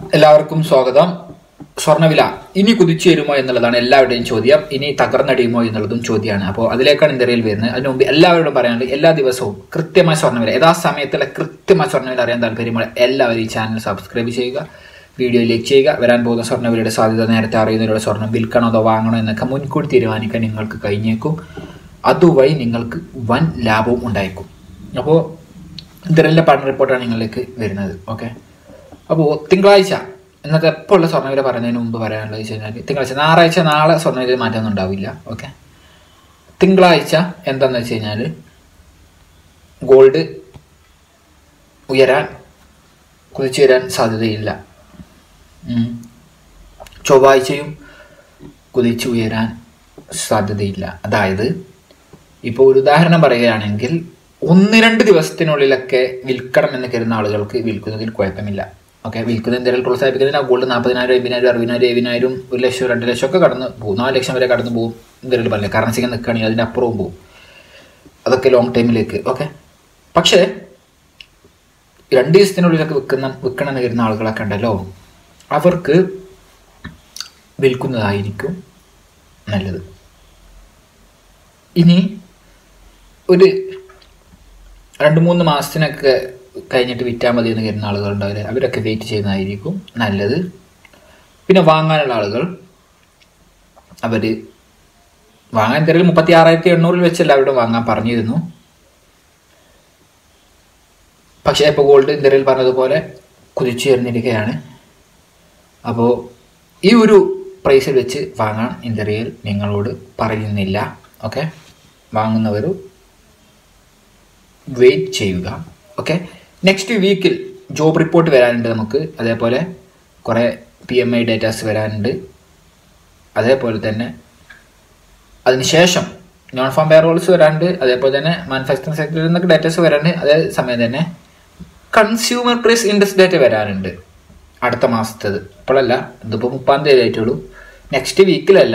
എല്ലാവർക്കും സ്വാഗതം സ്വർണ്ണവില ഇനി കുതിച്ചു വരുമോ എന്നുള്ളതാണ് എല്ലാവരുടെയും ചോദ്യം ഇനി തകർന്നടിയുമോ എന്നുള്ളതും ചോദ്യമാണ് അപ്പോൾ അതിലേക്കാണ് ഇന്ത്യയിൽ വരുന്നത് അതിനു മുമ്പ് എല്ലാവരോടും പറയാനുള്ളത് എല്ലാ ദിവസവും കൃത്യമായ സ്വർണ്ണവില യഥാസമയത്തുള്ള കൃത്യമായ സ്വർണ്ണവില അറിയാൻ താല്പര്യമുള്ള എല്ലാവരും ഈ ചാനൽ സബ്സ്ക്രൈബ് ചെയ്യുക വീഡിയോ ലൈക്ക് ചെയ്യുക വരാൻ പോകുന്ന സ്വർണ്ണവിലയുടെ സാധ്യത നേരത്തെ അറിയുന്നതിലൂടെ സ്വർണ്ണം വിൽക്കണോ അതോ വാങ്ങണോ എന്നൊക്കെ മുൻകൂട്ടി തീരുമാനിക്കാൻ നിങ്ങൾക്ക് കഴിഞ്ഞേക്കും അതുവഴി നിങ്ങൾക്ക് വൻ ലാഭവും ഉണ്ടായേക്കും അപ്പോൾ ഇന്ത്യയിലെ പഠന റിപ്പോർട്ടാണ് നിങ്ങളിലേക്ക് വരുന്നത് ഓക്കെ അപ്പോൾ തിങ്കളാഴ്ച ഇന്നത്തെ എപ്പോൾ ഉള്ള സ്വർണ്ണവില പറയുന്നതിന് മുമ്പ് പറയാനുള്ളത് വെച്ച് കഴിഞ്ഞാൽ തിങ്കളാഴ്ച ഞായറാഴ്ച നാളെ സ്വർണ്ണവില മാറ്റമൊന്നും ഉണ്ടാവില്ല ഓക്കെ തിങ്കളാഴ്ച എന്താണെന്ന് വെച്ച് കഴിഞ്ഞാൽ ഗോൾഡ് ഉയരാൻ കുതിച്ചു വരാൻ സാധ്യതയില്ല ഉം. ചൊവ്വാഴ്ചയും കുതിച്ചു ഉയരാൻ സാധ്യതയില്ല അതായത് ഇപ്പോൾ ഒരു ഉദാഹരണം പറയുകയാണെങ്കിൽ ഒന്ന് രണ്ട് ദിവസത്തിനുള്ളിലൊക്കെ വിൽക്കണം എന്ന് കരുതുന്ന ആളുകൾക്ക് വിൽക്കുന്നതിൽ കുഴപ്പമില്ല ഓക്കെ വിൽക്കുന്ന എന്തെങ്കിലും പ്രോത്സാഹിപ്പിക്കുന്നതിന് ഗോൾഡ് നാൽപ്പതിനായിരം എഴുപതിനായിരം അറുപതിനായിരം എഴുപതിനായിരം ഒരു ലക്ഷം രണ്ട് ലക്ഷം ഒക്കെ കടന്ന് പോകും നാല് ലക്ഷം വരെ കടന്നു പോകും എന്തെങ്കിലും പറഞ്ഞില്ല കറൻസിക്ക് നിൽക്കുകയാണെങ്കിൽ അതിൻ്റെ അപ്പുറവും പോകും അതൊക്കെ ലോങ് ടൈമിലേക്ക് ഓക്കെ പക്ഷേ രണ്ട് ദിവസത്തിനുള്ളിലൊക്കെ വിൽക്കുന്ന വിൽക്കണം എന്ന് കരുതുന്ന ആളുകളൊക്കെ ഉണ്ടല്ലോ അവർക്ക് വിൽക്കുന്നതായിരിക്കും നല്ലത് ഇനി ഒരു രണ്ട് മൂന്ന് മാസത്തിനൊക്കെ കഴിഞ്ഞിട്ട് വിറ്റാൽ മതി എന്ന് കരുതുന്ന ആളുകളുണ്ടാവില്ലേ അവരൊക്കെ വെയിറ്റ് ചെയ്യുന്നതായിരിക്കും നല്ലത് പിന്നെ വാങ്ങാനുള്ള ആളുകൾ അവർ വാങ്ങാൻ എന്തായാലും മുപ്പത്തി ആറായിരത്തി എണ്ണൂറിൽ വെച്ച് എല്ലാവരോടും വാങ്ങാൻ പറഞ്ഞിരുന്നു പക്ഷേ ഇപ്പോൾ ഗോൾഡ് ഇന്ത്യയിൽ പറഞ്ഞതുപോലെ കുതിച്ചു ചേർന്നിരിക്കുകയാണ് അപ്പോൾ ഈ ഒരു പ്രൈസിൽ വെച്ച് വാങ്ങാൻ ഇന്ത്യയിൽ നിങ്ങളോട് പറയുന്നില്ല ഓക്കെ വാങ്ങുന്നവർ വെയിറ്റ് ചെയ്യുക ഓക്കെ നെക്സ്റ്റ് വീക്കിൽ ജോബ് റിപ്പോർട്ട് വരാനുണ്ട് നമുക്ക് അതേപോലെ കുറേ പി എം ഐ ഡേറ്റാസ് വരാനുണ്ട് അതേപോലെ തന്നെ അതിനുശേഷം നോൺ ഫാം പേറോൾസ് വരാനുണ്ട് അതേപോലെ തന്നെ മാനുഫാക്ചറിംഗ് സെക്ടറിൽ നിന്നൊക്കെ ഡേറ്റാസ് വരാനുണ്ട് അതേ സമയം തന്നെ കൺസ്യൂമർ പ്രൈസ് ഇൻഡെക്സ് ഡേറ്റ വരാനുണ്ട് അടുത്ത മാസത്തേത് ഇപ്പോഴല്ല ഇതിപ്പോൾ മുപ്പാം തീയതി ആയിട്ടുള്ളൂ നെക്സ്റ്റ് വീക്കിലല്ല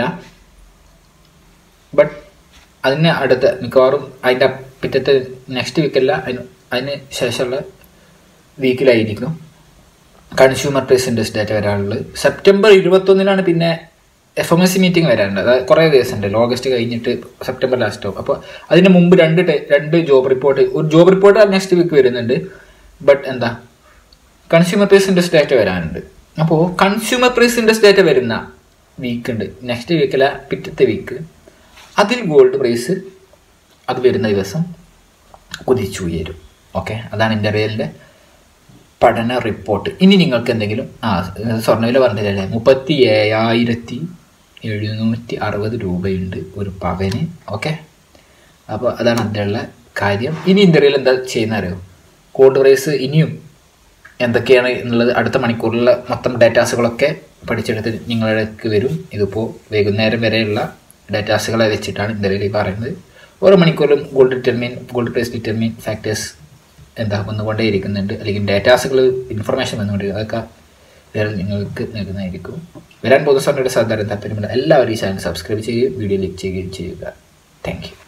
ബട്ട് അതിന് അടുത്ത മിക്കവാറും അതിൻ്റെ പിറ്റത്തെ നെക്സ്റ്റ് വീക്കല്ല അതിന് അതിന് ശേഷമുള്ള വീക്കിലായിരിക്കും കൺസ്യൂമർ പ്രൈസ് ഇൻഡെക്സ് ഡേറ്റ വരാനുള്ളത് സെപ്റ്റംബർ ഇരുപത്തൊന്നിനാണ് പിന്നെ F M S C meeting വരാനുണ്ട് അതായത് കുറേ ദിവസം ഉണ്ടല്ലോ ഓഗസ്റ്റ് കഴിഞ്ഞിട്ട് സെപ്റ്റംബർ ലാസ്റ്റ് ആവും അപ്പോൾ അതിന് മുമ്പ് രണ്ട് ടൈ- രണ്ട് ജോബ് റിപ്പോർട്ട് ഒരു ജോബ് റിപ്പോർട്ട് നെക്സ്റ്റ് വീക്ക് വരുന്നുണ്ട് ബട്ട് എന്താ കൺസ്യൂമർ പ്രൈസ് ഇൻഡെക്സ് ഡേറ്റ വരാനുണ്ട് അപ്പോൾ കൺസ്യൂമർ പ്രൈസ് ഇൻഡെക്സ് ഡേറ്റ വരുന്ന വീക്ക് ഉണ്ട് നെക്സ്റ്റ് വീക്കല്ല പിറ്റത്തെ വീക്ക് അതിൽ ഗോൾഡ് പ്രൈസ് അത് വരുന്ന ദിവസം കുതിച്ചുയരും ഓക്കെ അതാണ് ഇന്ത്യയിലെ പഠന റിപ്പോർട്ട് ഇനി നിങ്ങൾക്ക് എന്തെങ്കിലും ആ സ്വർണ്ണവില പറഞ്ഞില്ലല്ലേ മുപ്പത്തി ഏഴായിരത്തി എഴുന്നൂറ്റി അറുപത് രൂപയുണ്ട് ഒരു പവന് ഓക്കെ അപ്പോൾ അതാണ് അതിലുള്ള കാര്യം ഇനി ഇന്ത്യയിൽ എന്താ ചെയ്യുന്ന അറിയോ ഗോൾഡ് പ്രൈസ് ഇനിയും എന്തൊക്കെയാണ് എന്നുള്ളത് അടുത്ത മണിക്കൂറിലുള്ള മൊത്തം ഡേറ്റാസുകളൊക്കെ പഠിച്ചെടുത്ത് നിങ്ങളിലേക്ക് വരും ഇതിപ്പോൾ വൈകുന്നേരം വരെയുള്ള ഡേറ്റാസുകളെ വെച്ചിട്ടാണ് ഇന്ത്യയിൽ ഈ പറയുന്നത് ഓരോ മണിക്കൂറിലും gold determine gold price determine factors എന്താ വന്നുകൊണ്ടേ ഇരിക്കുന്നുണ്ട് അല്ലെങ്കിൽ ഡേറ്റാസുകൾ ഇൻഫർമേഷൻ വന്നുകൊണ്ടിരിക്കും അതൊക്കെ വേറെ നിങ്ങൾക്ക് നൽകുന്നതായിരിക്കും വരാൻ പോകുന്ന സമയത്ത് സാധാരണ താല്പര്യമുള്ള എല്ലാവരും ഈ ചാനൽ സബ്സ്ക്രൈബ് ചെയ്യുകയും വീഡിയോ ലൈക്ക് ചെയ്യുകയും ചെയ്യുക താങ്ക് യു